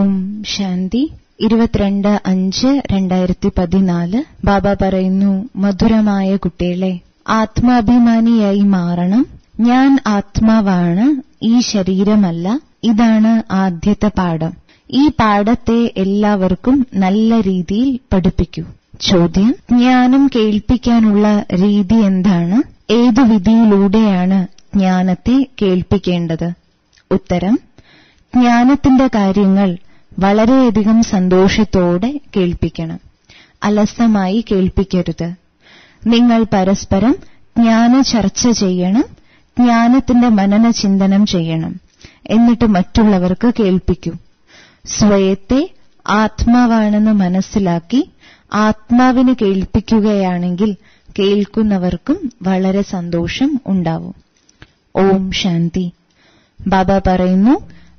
ഓം ശാന്തി ഇരുപത്തിരണ്ട് അഞ്ച് രണ്ടായിരത്തി പതിനാല് ബാബ പറയുന്നു മധുരമായ കുട്ടികളെ ആത്മാഭിമാനിയായി മാറണം ഞാൻ ആത്മാവാണ് ഈ ശരീരമല്ല ഇതാണ് ആദ്യത്തെ പാഠം ഈ പാഠത്തെ എല്ലാവർക്കും നല്ല രീതിയിൽ പഠിപ്പിക്കൂ ചോദ്യം ജ്ഞാനം കേൾപ്പിക്കാനുള്ള രീതി എന്താണ് ഏതു വിധിയിലൂടെയാണ് ജ്ഞാനത്തെ കേൾപ്പിക്കേണ്ടത് ഉത്തരം ജ്ഞാനത്തിന്റെ കാര്യങ്ങൾ വളരെയധികം സന്തോഷത്തോടെ കേൾപ്പിക്കണം അലസമായി കേൾപ്പിക്കരുത് നിങ്ങൾ പരസ്പരം ജ്ഞാന ചർച്ച ചെയ്യണം ജ്ഞാനത്തിന്റെ മനന ചിന്തനം ചെയ്യണം എന്നിട്ട് മറ്റുള്ളവർക്ക് കേൾപ്പിക്കൂ സ്വയത്തെ ആത്മാവാണെന്ന് മനസ്സിലാക്കി ആത്മാവിന് കേൾപ്പിക്കുകയാണെങ്കിൽ കേൾക്കുന്നവർക്കും വളരെ സന്തോഷം ഉണ്ടാവും ഓം ശാന്തി ബാബ പറയുന്നു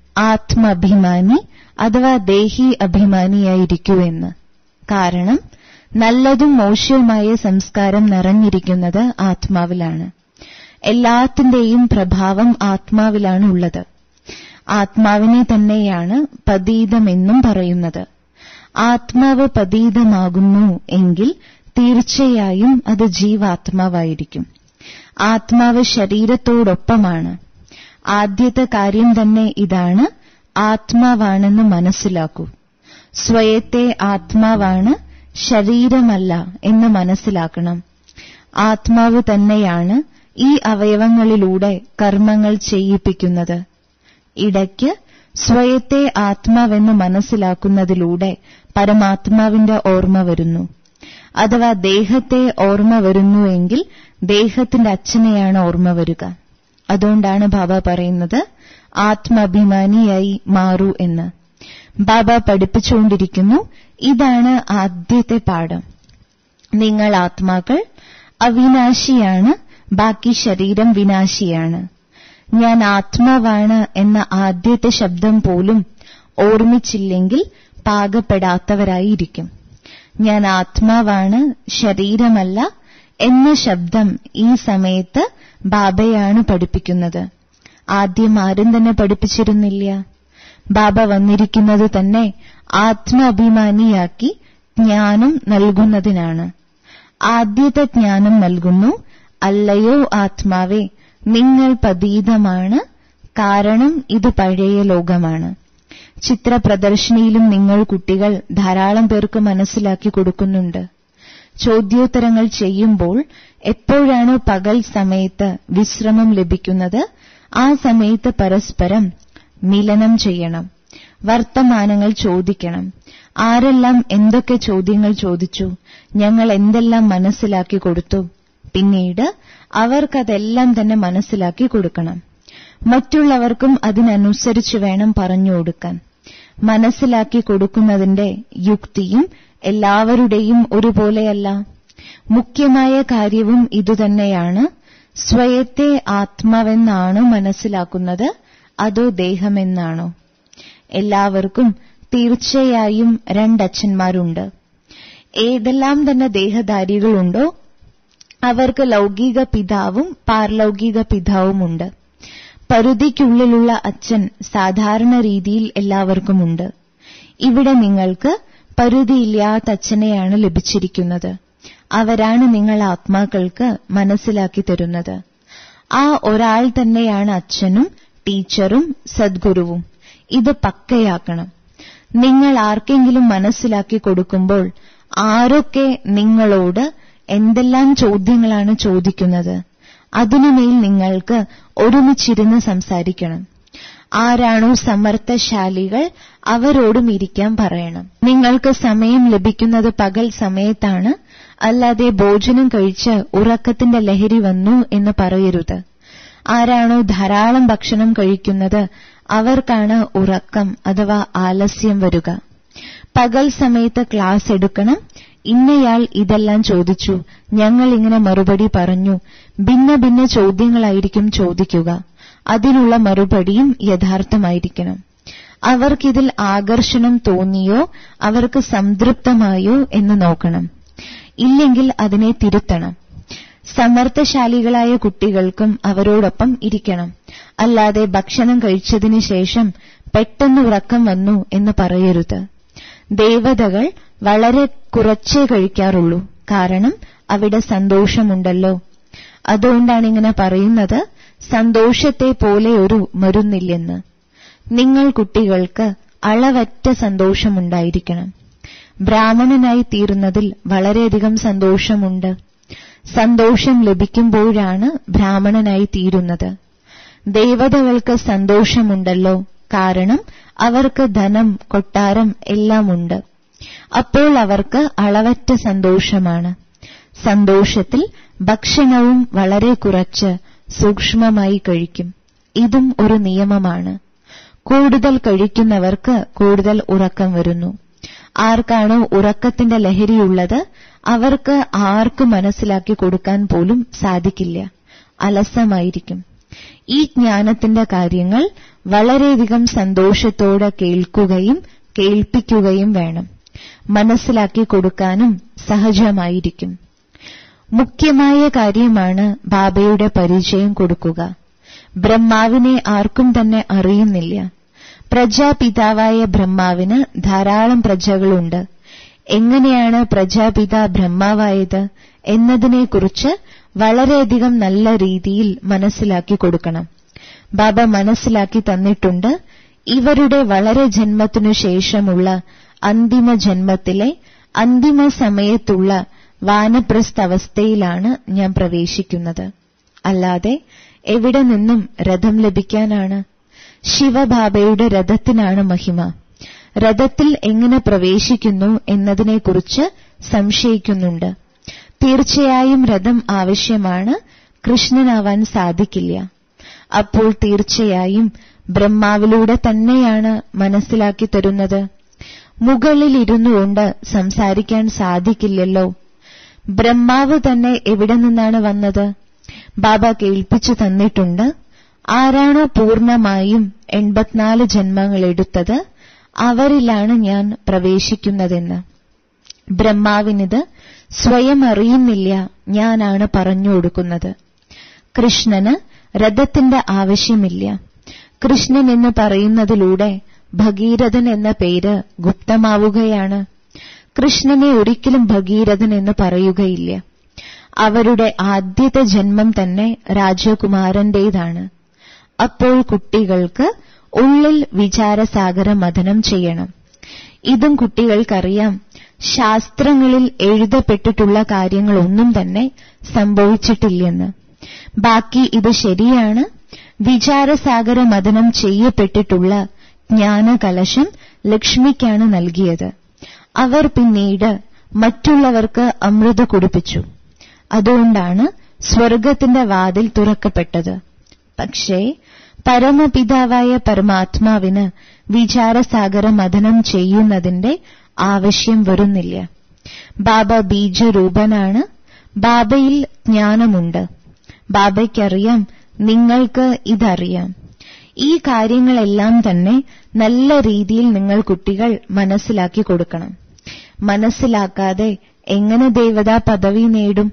ആത്മാഭിമാനി അഥവാ ദേഹി അഭിമാനിയായിരിക്കുവെന്ന് കാരണം നല്ലതും മോശവുമായ സംസ്കാരം നിറഞ്ഞിരിക്കുന്നത് ആത്മാവിലാണ് എല്ലാത്തിന്റെയും പ്രഭാവം ആത്മാവിലാണ് ഉള്ളത് ആത്മാവിനെ തന്നെയാണ് പതീതമെന്നും പറയുന്നത് ആത്മാവ് പതീതമാകുന്നു എങ്കിൽ തീർച്ചയായും അത് ജീവാത്മാവായിരിക്കും ആത്മാവ് ശരീരത്തോടൊപ്പമാണ് ആദ്യത്തെ കാര്യം തന്നെ ഇതാണ് ആത്മാവാണെന്ന് മനസ്സിലാക്കൂ സ്വയത്തെ ആത്മാവാണ് ശരീരമല്ല എന്ന് മനസ്സിലാക്കണം ആത്മാവ് തന്നെയാണ് ഈ അവയവങ്ങളിലൂടെ കർമ്മങ്ങൾ ചെയ്യിപ്പിക്കുന്നത് ഇടയ്ക്ക് സ്വയത്തെ ആത്മാവെന്ന് മനസ്സിലാക്കുന്നതിലൂടെ പരമാത്മാവിന്റെ ഓർമ്മ വരുന്നു അഥവാ ദേഹത്തെ ഓർമ്മ വരുന്നുവെങ്കിൽ ദേഹത്തിന്റെ അച്ഛനെയാണ് ഓർമ്മ വരിക അതുകൊണ്ടാണ് ബാബ പറയുന്നത് ആത്മാഭിമാനിയായി മാറൂ എന്ന് ബാബ പഠിപ്പിച്ചുകൊണ്ടിരിക്കുന്നു ഇതാണ് ആദ്യത്തെ പാഠം നിങ്ങൾ ആത്മാക്കൾ അവിനാശിയാണ് ബാക്കി ശരീരം വിനാശിയാണ് ഞാൻ ആത്മാവാണ് എന്ന ആദ്യത്തെ ശബ്ദം പോലും ഓർമ്മിച്ചില്ലെങ്കിൽ പാകപ്പെടാത്തവരായിരിക്കും ഞാൻ ആത്മാവാണ് ശരീരമല്ല എന്ന ശബ്ദം ഈ സമയത്ത് ബാബയാണ് പഠിപ്പിക്കുന്നത് ആദ്യം ആരും തന്നെ പഠിപ്പിച്ചിരുന്നില്ല ബാബ വന്നിരിക്കുന്നത് തന്നെ ആത്മാഭിമാനിയാക്കി ജ്ഞാനം നൽകുന്നതിനാണ് ആദ്യത്തെ ജ്ഞാനം നൽകുന്നു അല്ലയോ ആത്മാവേ നിങ്ങൾ പതീതമാണ് കാരണം ഇത് പഴയ ലോകമാണ് ചിത്ര പ്രദർശനിയിലും നിങ്ങൾ കുട്ടികൾ ധാരാളം പേർക്ക് മനസ്സിലാക്കി കൊടുക്കുന്നുണ്ട് ചോദ്യോത്തരങ്ങൾ ചെയ്യുമ്പോൾ എപ്പോഴാണ് പകൽ സമയത്ത് വിശ്രമം ലഭിക്കുന്നത് ആ സമയത്ത് പരസ്പരം മിലനം ചെയ്യണം വർത്തമാനങ്ങൾ ചോദിക്കണം ആരെല്ലാം എന്തൊക്കെ ചോദ്യങ്ങൾ ചോദിച്ചു ഞങ്ങൾ എന്തെല്ലാം മനസ്സിലാക്കി കൊടുത്തു പിന്നീട് അവർക്കതെല്ലാം തന്നെ മനസ്സിലാക്കി കൊടുക്കണം മറ്റുള്ളവർക്കും അതിനനുസരിച്ച് വേണം പറഞ്ഞു കൊടുക്കാൻ മനസ്സിലാക്കി കൊടുക്കുന്നതിന്റെ യുക്തിയും എല്ലാവരുടെയും ഒരുപോലെയല്ല മുഖ്യമായ കാര്യവും ഇതുതന്നെയാണ് സ്വയത്തെ ആത്മാവെന്നാണോ മനസ്സിലാക്കുന്നത് അതോ ദേഹമെന്നാണോ എല്ലാവർക്കും തീർച്ചയായും രണ്ടച്ഛന്മാരുണ്ട് ഏതെല്ലാം തന്നെ ദേഹധാരികളുണ്ടോ അവർക്ക് ലൗകിക പിതാവും പാർലൗകിക പിതാവുമുണ്ട് പരുതിക്കുള്ളിലുള്ള അച്ഛൻ സാധാരണ രീതിയിൽ എല്ലാവർക്കുമുണ്ട് ഇവിടെ നിങ്ങൾക്ക് പരുതിയില്ലാത്ത അച്ഛനെയാണ് ലഭിച്ചിരിക്കുന്നത് അവരാണ് നിങ്ങൾ ആത്മാക്കൾക്ക് മനസ്സിലാക്കി തരുന്നത് ആ ഒരാൾ തന്നെയാണ് അച്ഛനും ടീച്ചറും സദ്ഗുരുവും ഇത് പക്കയാക്കണം നിങ്ങൾ ആർക്കെങ്കിലും മനസ്സിലാക്കി കൊടുക്കുമ്പോൾ ആരൊക്കെ നിങ്ങളോട് എന്തെല്ലാം ചോദ്യങ്ങളാണ് ചോദിക്കുന്നത് അതിനുമേൽ നിങ്ങൾക്ക് ഒരുമിച്ചിരുന്ന് സംസാരിക്കണം ആരാണോ സമർത്ഥശാലികൾ അവരോടും ഇരിക്കാൻ പറയണം നിങ്ങൾക്ക് സമയം ലഭിക്കുന്നത് പകൽ സമയത്താണ് അല്ലാതെ ഭോജനം കഴിച്ച് ഉറക്കത്തിന്റെ ലഹരി വന്നു എന്ന് പറയരുത് ആരാണോ ധാരാളം ഭക്ഷണം കഴിക്കുന്നത് അവർക്കാണ് ഉറക്കം അഥവാ ആലസ്യം വരിക പകൽ സമയത്ത് ക്ലാസ് എടുക്കണം ഇന്നയാൾ ഇതെല്ലാം ചോദിച്ചു ഞങ്ങൾ ഇങ്ങനെ മറുപടി പറഞ്ഞു ഭിന്ന ഭിന്ന ചോദ്യങ്ങളായിരിക്കും ചോദിക്കുക അതിനുള്ള മറുപടിയും യഥാർത്ഥമായിരിക്കണം അവർക്കിതിൽ ആകർഷണം തോന്നിയോ അവർക്ക് സംതൃപ്തമായോ എന്ന് നോക്കണം ഇല്ലെങ്കിൽ അതിനെ തിരുത്തണം സമർത്ഥശാലികളായ കുട്ടികൾക്കും അവരോടൊപ്പം ഇരിക്കണം അല്ലാതെ ഭക്ഷണം കഴിച്ചതിനു ശേഷം പെട്ടെന്ന് ഉറക്കം വന്നു എന്ന് പറയരുത് ദേവതകൾ വളരെ കുറച്ചേ കഴിക്കാറുള്ളൂ കാരണം അവിടെ സന്തോഷമുണ്ടല്ലോ അതുകൊണ്ടാണ് ഇങ്ങനെ പറയുന്നത് സന്തോഷത്തെ പോലെ ഒരു മരുന്നില്ലെന്ന് നിങ്ങൾ കുട്ടികൾക്ക് അളവറ്റ സന്തോഷമുണ്ടായിരിക്കണം ബ്രാഹ്മണനായി തീരുന്നതിൽ വളരെയധികം സന്തോഷമുണ്ട് സന്തോഷം ലഭിക്കുമ്പോഴാണ് ബ്രാഹ്മണനായി തീരുന്നത് ദേവതകൾക്ക് സന്തോഷമുണ്ടല്ലോ കാരണം അവർക്ക് ധനം കൊട്ടാരം എല്ലാം ഉണ്ട് അപ്പോൾ അവർക്ക് അളവറ്റ സന്തോഷമാണ് സന്തോഷത്തിൽ ഭക്ഷണവും വളരെ കുറച്ച് സൂക്ഷ്മമായി കഴിക്കും ഇതും ഒരു നിയമമാണ് കൂടുതൽ കഴിക്കുന്നവർക്ക് കൂടുതൽ ഉറക്കം വരുന്നു ആർക്കാണോ ഉറക്കത്തിന്റെ ലഹരിയുള്ളത് അവർക്ക് ആർക്കും മനസ്സിലാക്കി കൊടുക്കാൻ പോലും സാധിക്കില്ല അലസമായിരിക്കും ഈ ജ്ഞാനത്തിന്റെ കാര്യങ്ങൾ വളരെയധികം സന്തോഷത്തോടെ കേൾക്കുകയും കേൾപ്പിക്കുകയും വേണം മനസ്സിലാക്കി കൊടുക്കാനും സഹജമായിരിക്കും മുഖ്യമായ കാര്യമാണ് ബാബയുടെ പരിചയം കൊടുക്കുക ബ്രഹ്മാവിനെ ആർക്കും തന്നെ അറിയുന്നില്ല പ്രജാപിതാവായ ബ്രഹ്മാവിന് ധാരാളം പ്രജകളുണ്ട് എങ്ങനെയാണ് പ്രജാപിത ബ്രഹ്മാവായത് എന്നതിനെക്കുറിച്ച് വളരെയധികം നല്ല രീതിയിൽ മനസ്സിലാക്കി കൊടുക്കണം ബാബ മനസ്സിലാക്കി തന്നിട്ടുണ്ട് ഇവരുടെ വളരെ ജന്മത്തിനു ശേഷമുള്ള അന്തിമ ജന്മത്തിലെ അന്തിമ സമയത്തുള്ള വാനപ്രസ്ഥ അവസ്ഥയിലാണ് ഞാൻ പ്രവേശിക്കുന്നത് അല്ലാതെ എവിടെ നിന്നും രഥം ലഭിക്കാനാണ് ശിവബാബയുടെ രഥത്തിനാണ് മഹിമ രഥത്തിൽ എങ്ങനെ പ്രവേശിക്കുന്നു എന്നതിനെക്കുറിച്ച് സംശയിക്കുന്നുണ്ട് തീർച്ചയായും രഥം ആവശ്യമാണ് കൃഷ്ണനാവാൻ സാധിക്കില്ല അപ്പോൾ തീർച്ചയായും ബ്രഹ്മാവിലൂടെ തന്നെയാണ് മനസ്സിലാക്കി തരുന്നത് മുകളിൽ ഇരുന്നുകൊണ്ട് സംസാരിക്കാൻ സാധിക്കില്ലല്ലോ ബ്രഹ്മാവ് തന്നെ എവിടെ നിന്നാണ് വന്നത് ബാബ കേൾപ്പിച്ചു തന്നിട്ടുണ്ട് ആരാണോ പൂർണമായും എൺപത്തിനാല് ജന്മങ്ങൾ എടുത്തത് അവരിലാണ് ഞാൻ പ്രവേശിക്കുന്നതെന്ന് ബ്രഹ്മാവിനിത് സ്വയം അറിയുന്നില്ല ഞാനാണ് പറഞ്ഞു കൊടുക്കുന്നത് കൃഷ്ണന് രഥത്തിന്റെ ആവശ്യമില്ല കൃഷ്ണൻ എന്ന് പറയുന്നതിലൂടെ ഭഗീരഥൻ എന്ന പേര് ഗുപ്തമാവുകയാണ് കൃഷ്ണനെ ഒരിക്കലും ഭഗീരഥൻ എന്ന് പറയുകയില്ല അവരുടെ ആദ്യത്തെ ജന്മം തന്നെ രാജകുമാരന്റേതാണ് അപ്പോൾ കുട്ടികൾക്ക് ഉള്ളിൽ വിചാരസാഗര മഥനം ചെയ്യണം ഇതും കുട്ടികൾക്കറിയാം ശാസ്ത്രങ്ങളിൽ എഴുതപ്പെട്ടിട്ടുള്ള കാര്യങ്ങളൊന്നും തന്നെ സംഭവിച്ചിട്ടില്ലെന്ന് ബാക്കി ഇത് ശരിയാണ് വിചാരസാഗര മഥനം ചെയ്യപ്പെട്ടിട്ടുള്ള ജ്ഞാനകലശം ലക്ഷ്മിക്കാണ് നൽകിയത് അവർ പിന്നീട് മറ്റുള്ളവർക്ക് അമൃത് കുടിപ്പിച്ചു അതുകൊണ്ടാണ് സ്വർഗത്തിന്റെ വാതിൽ തുറക്കപ്പെട്ടത് പക്ഷേ പരമപിതാവായ പരമാത്മാവിന് വിചാരസാഗര മഥനം ചെയ്യുന്നതിന്റെ ആവശ്യം വരുന്നില്ല ബാബ ബീജരൂപനാണ് ബാബയിൽ ജ്ഞാനമുണ്ട് ബാബയ്ക്കറിയാം നിങ്ങൾക്ക് ഇതറിയാം ഈ കാര്യങ്ങളെല്ലാം തന്നെ നല്ല രീതിയിൽ നിങ്ങൾ കുട്ടികൾ മനസ്സിലാക്കി കൊടുക്കണം മനസ്സിലാക്കാതെ എങ്ങനെ ദേവതാ പദവി നേടും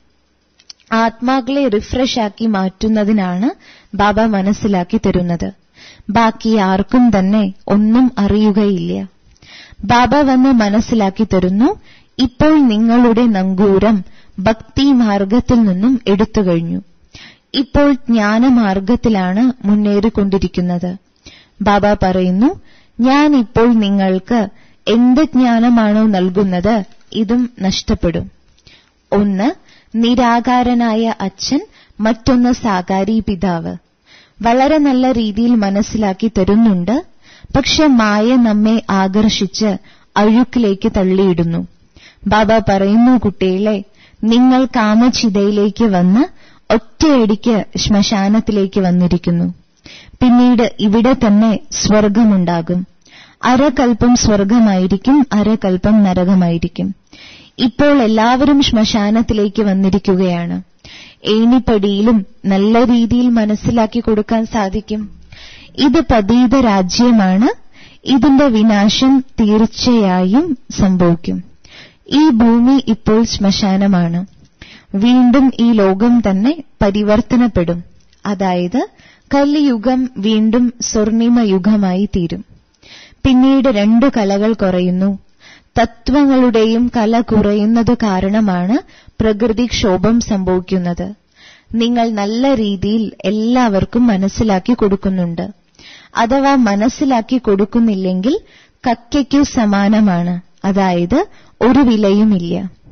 ആത്മാക്കളെ റിഫ്രഷ് ആക്കി മാറ്റുന്നതിനാണ് ബാബ മനസ്സിലാക്കി തരുന്നത് ബാക്കി ആർക്കും തന്നെ ഒന്നും അറിയുകയില്ല ബാബ വന്ന് മനസ്സിലാക്കി തരുന്നു ഇപ്പോൾ നിങ്ങളുടെ നങ്കൂരം ഭക്തി മാർഗത്തിൽ നിന്നും എടുത്തു കഴിഞ്ഞു ഇപ്പോൾ ജ്ഞാനമാർഗത്തിലാണ് മുന്നേറിക്കൊണ്ടിരിക്കുന്നത് ബാബ പറയുന്നു ഞാൻ ഇപ്പോൾ നിങ്ങൾക്ക് എന്ത് ജ്ഞാനമാണോ നൽകുന്നത് ഇതും നഷ്ടപ്പെടും ഒന്ന് നിരാകാരനായ അച്ഛൻ മറ്റൊന്ന് സാകാരി പിതാവ് വളരെ നല്ല രീതിയിൽ മനസ്സിലാക്കി തരുന്നുണ്ട് പക്ഷെ മായ നമ്മെ ആകർഷിച്ച് അഴുക്കിലേക്ക് തള്ളിയിടുന്നു ബാബ പറയുന്നു കുട്ടികളെ നിങ്ങൾ കാമചിതയിലേക്ക് വന്ന് ഒറ്റയടിക്ക് ശ്മശാനത്തിലേക്ക് വന്നിരിക്കുന്നു പിന്നീട് ഇവിടെ തന്നെ സ്വർഗമുണ്ടാകും അരകൽപ്പം സ്വർഗമായിരിക്കും അരകൽപ്പം നരകമായിരിക്കും ഇപ്പോൾ എല്ലാവരും ശ്മശാനത്തിലേക്ക് വന്നിരിക്കുകയാണ് ഏണിപ്പടിയിലും നല്ല രീതിയിൽ മനസ്സിലാക്കി കൊടുക്കാൻ സാധിക്കും ഇത് പതീത രാജ്യമാണ് ഇതിന്റെ വിനാശം തീർച്ചയായും സംഭവിക്കും ഈ ഭൂമി ഇപ്പോൾ ശ്മശാനമാണ് വീണ്ടും ഈ ലോകം തന്നെ പരിവർത്തനപ്പെടും അതായത് കലിയുഗം വീണ്ടും സ്വർണിമ യുഗമായി തീരും പിന്നീട് രണ്ടു കലകൾ കുറയുന്നു തത്വങ്ങളുടെയും കല കുറയുന്നത് കാരണമാണ് പ്രകൃതിക്ഷോഭം സംഭവിക്കുന്നത് നിങ്ങൾ നല്ല രീതിയിൽ എല്ലാവർക്കും മനസ്സിലാക്കി കൊടുക്കുന്നുണ്ട് അഥവാ മനസ്സിലാക്കി കൊടുക്കുന്നില്ലെങ്കിൽ കക്കയ്ക്കു സമാനമാണ് അതായത് ഒരു വിലയുമില്ല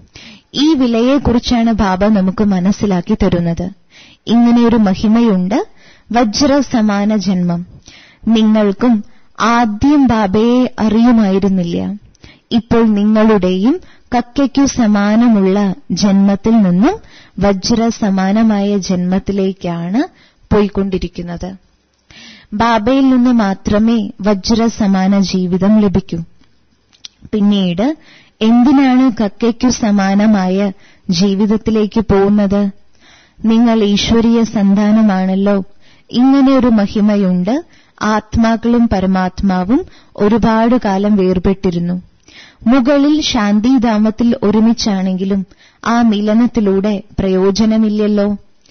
ഈ വിലയെക്കുറിച്ചാണ് ബാബ നമുക്ക് മനസ്സിലാക്കി തരുന്നത് ഇങ്ങനെയൊരു മഹിമയുണ്ട് വജ്ര സമാന ജന്മം നിങ്ങൾക്കും ആദ്യം ബാബയെ അറിയുമായിരുന്നില്ല ഇപ്പോൾ നിങ്ങളുടെയും കക്കയ്ക്കു സമാനമുള്ള ജന്മത്തിൽ നിന്നും വജ്ര സമാനമായ ജന്മത്തിലേക്കാണ് പോയിക്കൊണ്ടിരിക്കുന്നത് ബാബയിൽ നിന്ന് മാത്രമേ വജ്ര സമാന ജീവിതം ലഭിക്കൂ പിന്നീട് എന്തിനാണ് കക്കയ്ക്കു സമാനമായ ജീവിതത്തിലേക്ക് പോകുന്നത് നിങ്ങൾ ഈശ്വരീയ സന്താനമാണല്ലോ ഇങ്ങനെ ഒരു മഹിമയുണ്ട് ആത്മാക്കളും പരമാത്മാവും ഒരുപാട് കാലം വേർപെട്ടിരുന്നു മുകളിൽ ശാന്തിധാമത്തിൽ ഒരുമിച്ചാണെങ്കിലും ആ മിലനത്തിലൂടെ പ്രയോജനമില്ലല്ലോ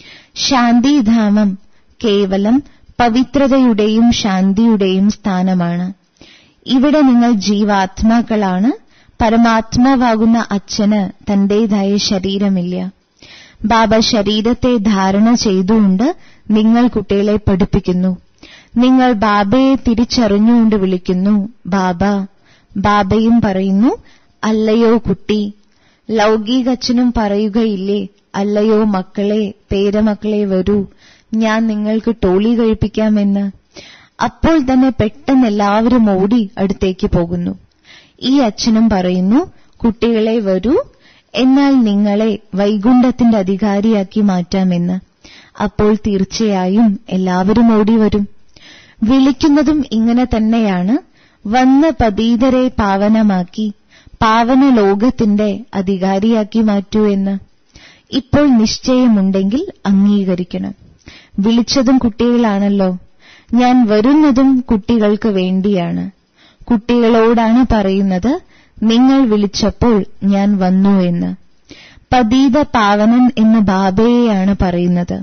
ശാന്തിധാമം കേവലം പവിത്രതയുടെയും ശാന്തിയുടെയും സ്ഥാനമാണ് ഇവിടെ നിങ്ങൾ ജീവാത്മാക്കളാണ് പരമാത്മാവാകുന്ന അച്ഛന് തന്റേതായ ശരീരമില്ല ബാബ ശരീരത്തെ ധാരണ ചെയ്തുകൊണ്ട് നിങ്ങൾ കുട്ടികളെ പഠിപ്പിക്കുന്നു നിങ്ങൾ ബാബയെ തിരിച്ചറിഞ്ഞുകൊണ്ട് വിളിക്കുന്നു ബാബ ബാബയും പറയുന്നു അല്ലയോ കുട്ടി ലൗകികച്ഛനും പറയുകയില്ലേ അല്ലയോ മക്കളെ പേരമക്കളെ വരൂ ഞാൻ നിങ്ങൾക്ക് ടോളി കഴിപ്പിക്കാമെന്ന് അപ്പോൾ തന്നെ പെട്ടെന്ന് എല്ലാവരും ഓടി അടുത്തേക്ക് പോകുന്നു ഈ അച്ഛനും പറയുന്നു കുട്ടികളെ വരൂ എന്നാൽ നിങ്ങളെ വൈകുണ്ഠത്തിന്റെ അധികാരിയാക്കി മാറ്റാമെന്ന് അപ്പോൾ തീർച്ചയായും എല്ലാവരും ഓടി വരും വിളിക്കുന്നതും ഇങ്ങനെ തന്നെയാണ് വന്ന് പതീതരെ പാവനമാക്കി പാവന ലോകത്തിന്റെ അധികാരിയാക്കി മാറ്റൂ എന്ന് ഇപ്പോൾ നിശ്ചയമുണ്ടെങ്കിൽ അംഗീകരിക്കണം വിളിച്ചതും കുട്ടികളാണല്ലോ ഞാൻ വരുന്നതും കുട്ടികൾക്ക് വേണ്ടിയാണ് കുട്ടികളോടാണ് പറയുന്നത് നിങ്ങൾ വിളിച്ചപ്പോൾ ഞാൻ വന്നു എന്ന് പതീത പാവനൻ എന്ന് ബാബയെയാണ് പറയുന്നത്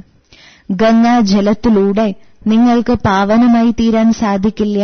ഗംഗാജലത്തിലൂടെ നിങ്ങൾക്ക് പാവനമായി തീരാൻ സാധിക്കില്ല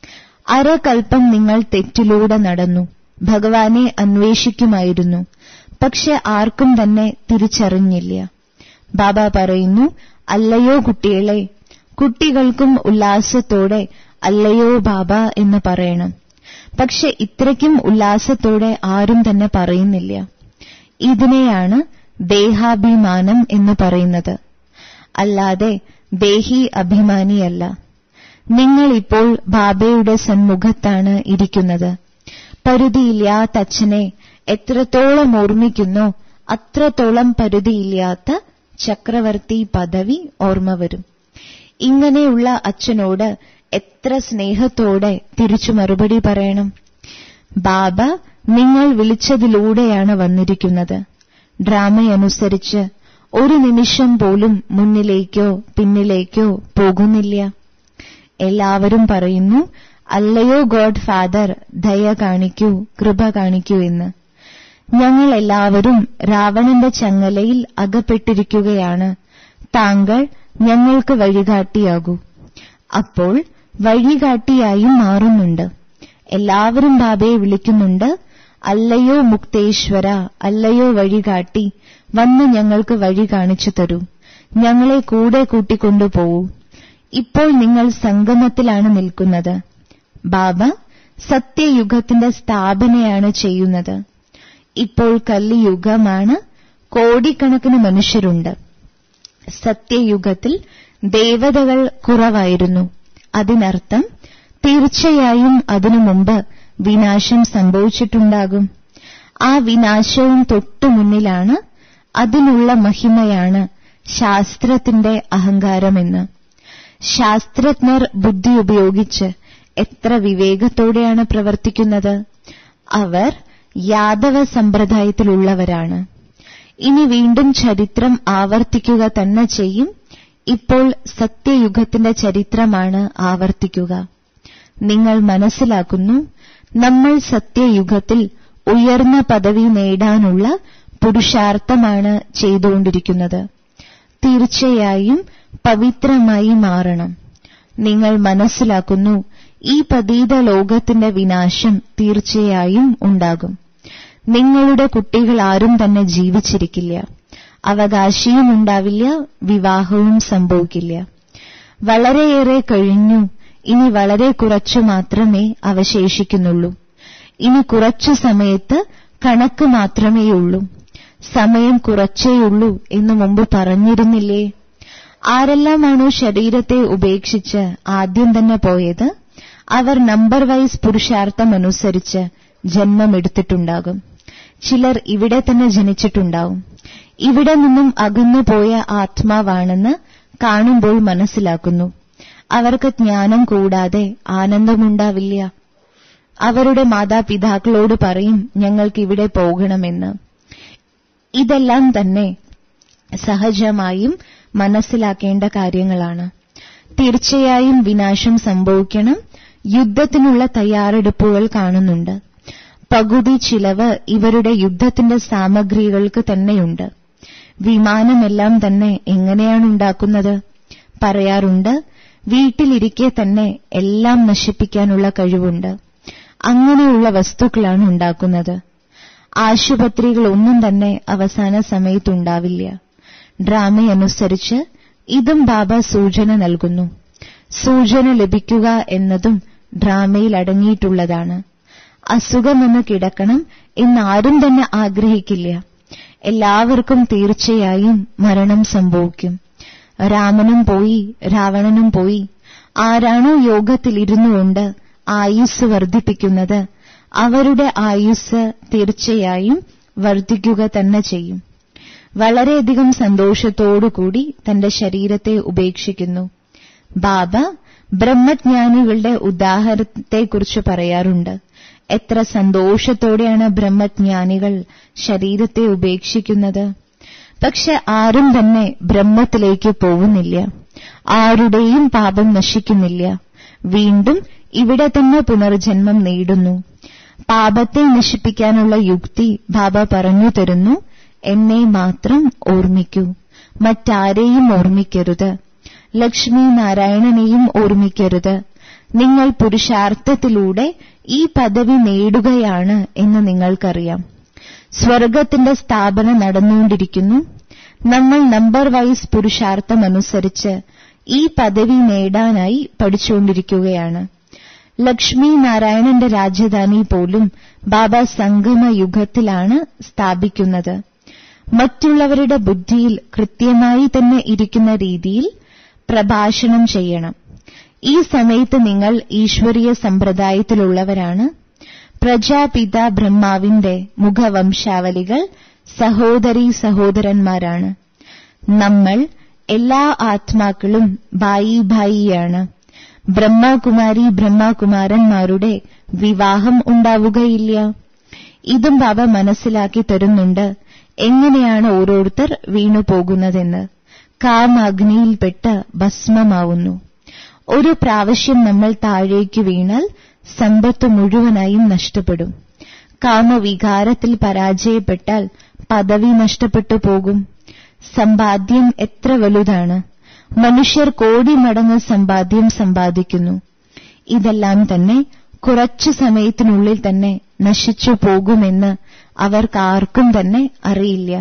അരകൽപ്പം നിങ്ങൾ തെറ്റിലൂടെ നടന്നു ഭഗവാനെ അന്വേഷിക്കുമായിരുന്നു പക്ഷെ ആർക്കും തന്നെ തിരിച്ചറിഞ്ഞില്ല ബാബ പറയുന്നു അല്ലയോ കുട്ടികളെ കുട്ടികൾക്കും ഉല്ലാസത്തോടെ അല്ലയോ ബാബ എന്ന് പറയണം പക്ഷെ ഇത്രയ്ക്കും ഉല്ലാസത്തോടെ ആരും തന്നെ പറയുന്നില്ല ഇതിനെയാണ് ദേഹാഭിമാനം എന്ന് പറയുന്നത് അല്ലാതെ ദേഹി അഭിമാനിയല്ല നിങ്ങൾ ഇപ്പോൾ ബാബയുടെ സന്മുഖത്താണ് ഇരിക്കുന്നത് പരുതിയില്ലാത്ത അച്ഛനെ എത്രത്തോളം ഓർമ്മിക്കുന്നോ അത്രത്തോളം പരുതിയില്ലാത്ത ചക്രവർത്തി പദവി ഓർമ്മ വരും ഇങ്ങനെയുള്ള അച്ഛനോട് എത്ര സ്നേഹത്തോടെ തിരിച്ചു മറുപടി പറയണം ബാബ നിങ്ങൾ വിളിച്ചതിലൂടെയാണ് വന്നിരിക്കുന്നത് ഡ്രാമയനുസരിച്ച് ഒരു നിമിഷം പോലും മുന്നിലേക്കോ പിന്നിലേക്കോ പോകുന്നില്ല എല്ലാവരും പറയുന്നു അല്ലയോ ഗോഡ് ഫാദർ ദയ കാണിക്കൂ കൃപ കാണിക്കൂ എന്ന് ഞങ്ങൾ എല്ലാവരും രാവണന്റെ ചങ്ങലയിൽ അകപ്പെട്ടിരിക്കുകയാണ് താങ്കൾ ഞങ്ങൾക്ക് വഴികാട്ടിയാകൂ അപ്പോൾ വഴികാട്ടിയായും മാറുന്നുണ്ട് എല്ലാവരും ബാബയെ വിളിക്കുന്നുണ്ട് അല്ലയോ മുക്തേശ്വര അല്ലയോ വഴികാട്ടി വന്ന് ഞങ്ങൾക്ക് വഴി കാണിച്ചു തരൂ ഞങ്ങളെ കൂടെ കൂട്ടിക്കൊണ്ടുപോവൂ ഇപ്പോൾ നിങ്ങൾ സംഗമത്തിലാണ് നിൽക്കുന്നത് ബാബ സത്യയുഗത്തിന്റെ സ്ഥാപനയാണ് ചെയ്യുന്നത് ഇപ്പോൾ കല്ലിയുഗമാണ് കോടിക്കണക്കിന് മനുഷ്യരുണ്ട് സത്യയുഗത്തിൽ ദേവതകൾ കുറവായിരുന്നു അതിനർത്ഥം തീർച്ചയായും അതിനു മുമ്പ് വിനാശം സംഭവിച്ചിട്ടുണ്ടാകും ആ വിനാശവും തൊട്ടു മുന്നിലാണ് അതിനുള്ള മഹിമയാണ് ശാസ്ത്രത്തിന്റെ അഹങ്കാരമെന്ന് ശാസ്ത്രജ്ഞർ ബുദ്ധി ഉപയോഗിച്ച് എത്ര വിവേകത്തോടെയാണ് പ്രവർത്തിക്കുന്നത് അവർ യാദവ സമ്പ്രദായത്തിലുള്ളവരാണ് ഇനി വീണ്ടും ചരിത്രം ആവർത്തിക്കുക തന്നെ ചെയ്യും ഇപ്പോൾ സത്യയുഗത്തിന്റെ ചരിത്രമാണ് ആവർത്തിക്കുക നിങ്ങൾ മനസ്സിലാക്കുന്നു നമ്മൾ സത്യയുഗത്തിൽ ഉയർന്ന പദവി നേടാനുള്ള പുരുഷാർത്ഥമാണ് ചെയ്തുകൊണ്ടിരിക്കുന്നത് തീർച്ചയായും പവിത്രമായി മാറണം നിങ്ങൾ മനസ്സിലാക്കുന്നു ഈ പതീത ലോകത്തിന്റെ വിനാശം തീർച്ചയായും ഉണ്ടാകും നിങ്ങളുടെ കുട്ടികൾ ആരും തന്നെ ജീവിച്ചിരിക്കില്ല അവകാശിയും ഉണ്ടാവില്ല വിവാഹവും സംഭവിക്കില്ല വളരെയേറെ കഴിഞ്ഞു ഇനി വളരെ കുറച്ചു മാത്രമേ അവശേഷിക്കുന്നുള്ളൂ ഇനി കുറച്ചു സമയത്ത് കണക്ക് മാത്രമേയുള്ളൂ സമയം കുറച്ചേയുള്ളൂ എന്ന് മുമ്പ് പറഞ്ഞിരുന്നില്ലേ ആരെല്ലാമാണോ ശരീരത്തെ ഉപേക്ഷിച്ച് ആദ്യം തന്നെ പോയത് അവർ നമ്പർ വൈസ് പുരുഷാർത്ഥമനുസരിച്ച് ജന്മമെടുത്തിട്ടുണ്ടാകും ചിലർ ഇവിടെ തന്നെ ജനിച്ചിട്ടുണ്ടാവും ഇവിടെ നിന്നും അകന്നുപോയ ആത്മാവാണെന്ന് കാണുമ്പോൾ മനസ്സിലാക്കുന്നു അവർക്ക് ജ്ഞാനം കൂടാതെ ആനന്ദമുണ്ടാവില്ല അവരുടെ മാതാപിതാക്കളോട് പറയും ഞങ്ങൾക്ക് ഇവിടെ പോകണമെന്ന് ഇതെല്ലാം തന്നെ സഹജമായും മനസ്സിലാക്കേണ്ട കാര്യങ്ങളാണ് തീർച്ചയായും വിനാശം സംഭവിക്കണം യുദ്ധത്തിനുള്ള തയ്യാറെടുപ്പുകൾ കാണുന്നുണ്ട് പകുതി ചിലവ് ഇവരുടെ യുദ്ധത്തിന്റെ സാമഗ്രികൾക്ക് തന്നെയുണ്ട് വിമാനമെല്ലാം തന്നെ എങ്ങനെയാണ് ഉണ്ടാക്കുന്നത് പറയാറുണ്ട് വീട്ടിലിരിക്കെ തന്നെ എല്ലാം നശിപ്പിക്കാനുള്ള കഴിവുണ്ട് അങ്ങനെയുള്ള വസ്തുക്കളാണ് ഉണ്ടാക്കുന്നത് ആശുപത്രികൾ ഒന്നും തന്നെ അവസാന സമയത്തുണ്ടാവില്ല ഡ്രാമയനുസരിച്ച് ഇതും ബാബ സൂചന നൽകുന്നു സൂചന ലഭിക്കുക എന്നതും ഡ്രാമയിൽ അടങ്ങിയിട്ടുള്ളതാണ് അസുഖമെന്ന് കിടക്കണം എന്നാരും തന്നെ ആഗ്രഹിക്കില്ല എല്ലാവർക്കും തീർച്ചയായും മരണം സംഭവിക്കും രാമനും പോയി രാവണനും പോയി ആരാണോ യോഗത്തിലിരുന്നുകൊണ്ട് ആയുസ് വർദ്ധിപ്പിക്കുന്നത് അവരുടെ ആയുസ് തീർച്ചയായും വർദ്ധിക്കുക തന്നെ ചെയ്യും വളരെയധികം സന്തോഷത്തോടുകൂടി തന്റെ ശരീരത്തെ ഉപേക്ഷിക്കുന്നു ബാബ ബ്രഹ്മജ്ഞാനികളുടെ ഉദാഹരണത്തെക്കുറിച്ച് പറയാറുണ്ട് എത്ര സന്തോഷത്തോടെയാണ് ബ്രഹ്മജ്ഞാനികൾ ശരീരത്തെ ഉപേക്ഷിക്കുന്നത് പക്ഷെ ആരും തന്നെ ബ്രഹ്മത്തിലേക്ക് പോകുന്നില്ല ആരുടെയും പാപം നശിക്കുന്നില്ല വീണ്ടും ഇവിടെ തന്നെ പുനർജന്മം നേടുന്നു പാപത്തെ നശിപ്പിക്കാനുള്ള യുക്തി ബാബ പറഞ്ഞു തരുന്നു എന്നെ മാത്രം ഓർമ്മിക്കൂ മറ്റാരെയും ഓർമ്മിക്കരുത് ലക്ഷ്മി നാരായണനെയും ഓർമ്മിക്കരുത് നിങ്ങൾ പുരുഷാർത്ഥത്തിലൂടെ ഈ പദവി നേടുകയാണ് എന്ന് നിങ്ങൾക്കറിയാം സ്വർഗത്തിന്റെ സ്ഥാപന നടന്നുകൊണ്ടിരിക്കുന്നു നമ്മൾ നമ്പർ വൈസ് പുരുഷാർത്ഥമനുസരിച്ച് ഈ പദവി നേടാനായി പഠിച്ചുകൊണ്ടിരിക്കുകയാണ് ലക്ഷ്മി നാരായണന്റെ രാജധാനി പോലും ബാബ സംഗമ യുഗത്തിലാണ് സ്ഥാപിക്കുന്നത് മറ്റുള്ളവരുടെ ബുദ്ധിയിൽ കൃത്യമായി തന്നെ ഇരിക്കുന്ന രീതിയിൽ പ്രഭാഷണം ചെയ്യണം ഈ സമയത്ത് നിങ്ങൾ ഈശ്വരീയ സമ്പ്രദായത്തിലുള്ളവരാണ് പ്രജാപിത ബ്രഹ്മാവിന്റെ മുഖവംശാവലികൾ സഹോദരി സഹോദരന്മാരാണ് നമ്മൾ എല്ലാ ആത്മാക്കളും ഭായി ഭായിയാണ് ബ്രഹ്മകുമാരി ബ്രഹ്മകുമാരന്മാരുടെ വിവാഹം ഉണ്ടാവുകയില്ല ഇതും ബാബ മനസ്സിലാക്കി തരുന്നുണ്ട് എങ്ങനെയാണ് ഓരോരുത്തർ വീണുപോകുന്നതെന്ന് കാമാഗ്നിയിൽപ്പെട്ട് ഭസ്മമാവുന്നു ഒരു പ്രാവശ്യം നമ്മൾ താഴേക്ക് വീണാൽ സമ്പത്ത് മുഴുവനായും നഷ്ടപ്പെടും കാമവികാരത്തിൽ പരാജയപ്പെട്ടാൽ പദവി നഷ്ടപ്പെട്ടു പോകും സമ്പാദ്യം എത്ര വലുതാണ് മനുഷ്യർ കോടി മടങ്ങ് സമ്പാദ്യം സമ്പാദിക്കുന്നു ഇതെല്ലാം തന്നെ കുറച്ചു സമയത്തിനുള്ളിൽ തന്നെ നശിച്ചു പോകുമെന്ന് അവർക്കാർക്കും തന്നെ അറിയില്ല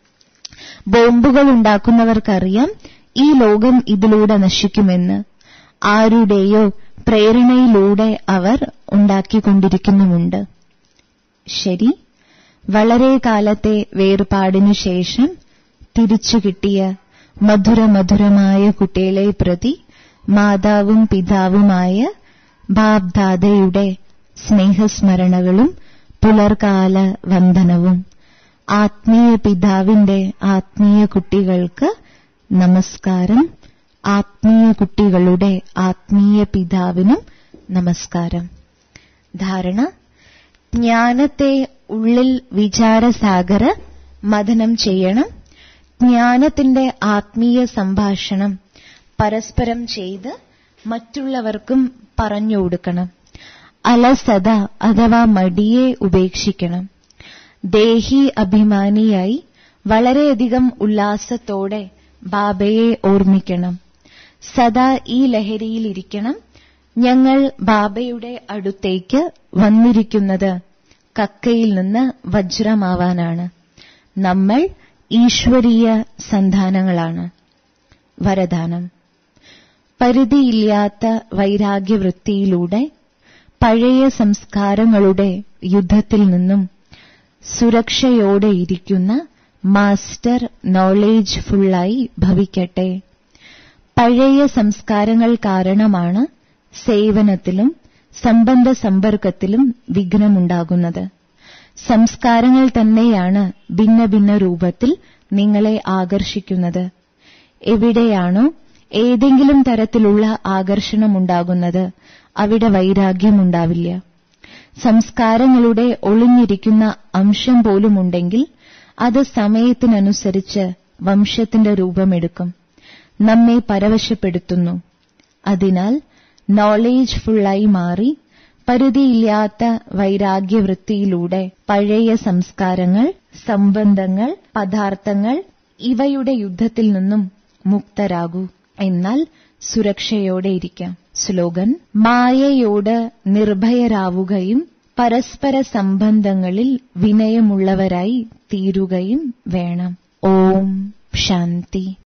ബോംബുകൾ ഉണ്ടാക്കുന്നവർക്കറിയാം ഈ ലോകം ഇതിലൂടെ നശിക്കുമെന്ന് ആരുടെയോ പ്രേരണയിലൂടെ അവർ ഉണ്ടാക്കിക്കൊണ്ടിരിക്കുന്നുമുണ്ട് ശരി വളരെ കാലത്തെ വേർപാടിനു ശേഷം തിരിച്ചു കിട്ടിയ മധുരമധുരമായ കുട്ടികളെ പ്രതി മാതാവും പിതാവുമായ ബാബ്ദാദയുടെ സ്നേഹസ്മരണകളും പുലർകാല വന്ദനവും ആത്മീയ പിതാവിന്റെ ആത്മീയ കുട്ടികൾക്ക് നമസ്കാരം ആത്മീയ കുട്ടികളുടെ ആത്മീയ പിതാവിനും നമസ്കാരം ധാരണ ജ്ഞാനത്തെ ഉള്ളിൽ വിചാരസാഗര മഥനം ചെയ്യണം ജ്ഞാനത്തിന്റെ ആത്മീയ സംഭാഷണം പരസ്പരം ചെയ്ത് മറ്റുള്ളവർക്കും പറഞ്ഞു കൊടുക്കണം അലസത അഥവാ മടിയെ ഉപേക്ഷിക്കണം ദേഹി അഭിമാനിയായി വളരെയധികം ഉല്ലാസത്തോടെ ബാബയെ ഓർമ്മിക്കണം സദാ ഈ ലഹരിയിലിരിക്കണം ഞങ്ങൾ ബാബയുടെ അടുത്തേക്ക് വന്നിരിക്കുന്നത് കക്കയിൽ നിന്ന് വജ്രമാവാനാണ് നമ്മൾ ഈശ്വരീയ സന്താനങ്ങളാണ് വരദാനം പരിധിയില്ലാത്ത വൈരാഗ്യവൃത്തിയിലൂടെ പഴയ സംസ്കാരങ്ങളുടെ യുദ്ധത്തിൽ നിന്നും സുരക്ഷയോടെ ഇരിക്കുന്ന മാസ്റ്റർ നോളേജ് ഫുള്ളായി ഭവിക്കട്ടെ പഴയ സംസ്കാരങ്ങൾ കാരണമാണ് സേവനത്തിലും സംബന്ധ സമ്പർക്കത്തിലും വിഘ്നമുണ്ടാകുന്നത് സംസ്കാരങ്ങൾ തന്നെയാണ് ഭിന്ന ഭിന്ന രൂപത്തിൽ നിങ്ങളെ ആകർഷിക്കുന്നത് എവിടെയാണോ ഏതെങ്കിലും തരത്തിലുള്ള ആകർഷണമുണ്ടാകുന്നത് അവിടെ വൈരാഗ്യമുണ്ടാവില്ല സംസ്കാരങ്ങളുടെ ഒളിഞ്ഞിരിക്കുന്ന അംശം പോലുമുണ്ടെങ്കിൽ അത് സമയത്തിനനുസരിച്ച് വംശത്തിന്റെ രൂപമെടുക്കും നമ്മെ പരവശപ്പെടുത്തുന്നു അതിനാൽ നോളേജ് ഫുള്ളായി മാറി പരിധിയില്ലാത്ത വൈരാഗ്യവൃത്തിയിലൂടെ പഴയ സംസ്കാരങ്ങൾ സംബന്ധങ്ങൾ പദാർത്ഥങ്ങൾ ഇവയുടെ യുദ്ധത്തിൽ നിന്നും മുക്തരാകൂ എന്നാൽ സുരക്ഷയോടെ ഇരിക്കാം സ്ലോഗൻ മായയോട് നിർഭയരാവുകയും പരസ്പര സംബന്ധങ്ങളിൽ വിനയമുള്ളവരായി തീരുകയും വേണം ഓം ശാന്തി